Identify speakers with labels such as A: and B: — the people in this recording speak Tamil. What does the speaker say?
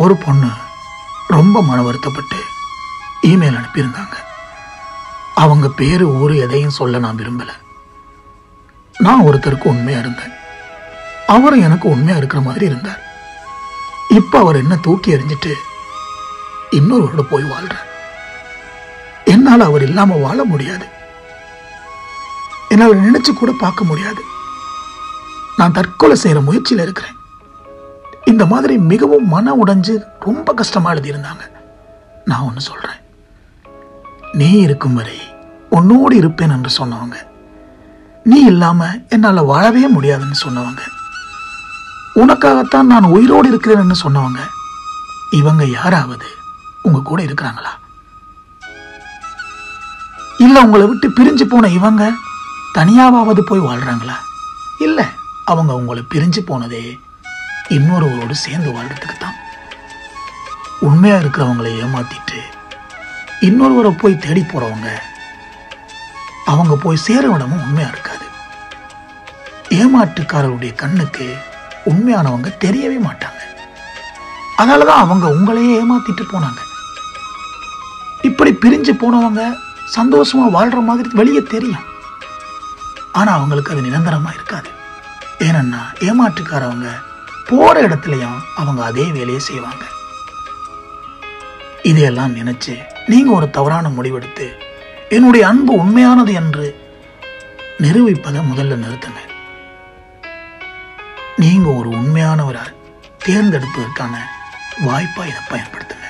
A: ஒரு பொண்ணு ரொம்ப மன வருத்தப்பட்டு இமெயில் அனுப்பியிருந்தாங்க அவங்க பேரு ஊரு எதையும் சொல்ல நான் விரும்பல நான் ஒருத்தருக்கு உண்மையா இருந்தேன் அவரும் எனக்கு உண்மையா இருக்கிற மாதிரி இருந்தார் இப்ப அவர் என்ன தூக்கி எறிஞ்சிட்டு இன்னொருவரோட போய் வாழ்றார் என்னால் அவர் இல்லாம வாழ முடியாது என்னால் நினைச்சு கூட பார்க்க முடியாது நான் தற்கொலை செய்யற முயற்சியில் இருக்கிறேன் இந்த மாதிரி மிகவும் மன உடைஞ்சு ரொம்ப கஷ்டமா எழுதியிருந்தாங்க நான் ஒன்று சொல்றேன் நீ இருக்கும் வரை உன்னோடு இருப்பேன் என்று சொன்னவங்க நீ இல்லாம என்னால் வாழவே முடியாதுன்னு சொன்னவங்க உனக்காகத்தான் நான் உயிரோடு இருக்கிறேன்னு சொன்னவங்க இவங்க யாராவது உங்க கூட இருக்கிறாங்களா இல்ல உங்களை விட்டு பிரிஞ்சு போன இவங்க தனியாவது போய் வாழ்றாங்களா இல்ல அவங்க உங்களை பிரிஞ்சு போனதே இன்னொருவரோடு சேர்ந்து வாழ்றதுக்கு தான் உண்மையா இருக்கிறவங்களை ஏமாத்திட்டு இன்னொருவரை போய் தேடி போறவங்க அவங்க போய் சேர விடமும் உண்மையா இருக்காது ஏமாற்றுக்காரருடைய கண்ணுக்கு உண்மையானவங்க தெரியவே மாட்டாங்க அதனாலதான் அவங்க உங்களையே ஏமாத்திட்டு போனாங்க இப்படி பிரிஞ்சு போனவங்க சந்தோஷமா வாழ்ற மாதிரி வெளியே தெரியும் ஆனா அவங்களுக்கு அது நிரந்தரமா இருக்காது ஏனன்னா ஏமாற்றுக்காரவங்க போற இடத்துலயும் அவங்க அதே வேலையை செய்வாங்க இதையெல்லாம் நினைச்சு நீங்க ஒரு தவறான முடிவெடுத்து என்னுடைய அன்பு உண்மையானது என்று நிரூபிப்பதை முதல்ல நிறுத்துங்க நீங்க ஒரு உண்மையானவரை தேர்ந்தெடுப்பதற்கான வாய்ப்பா இதை பயன்படுத்துங்க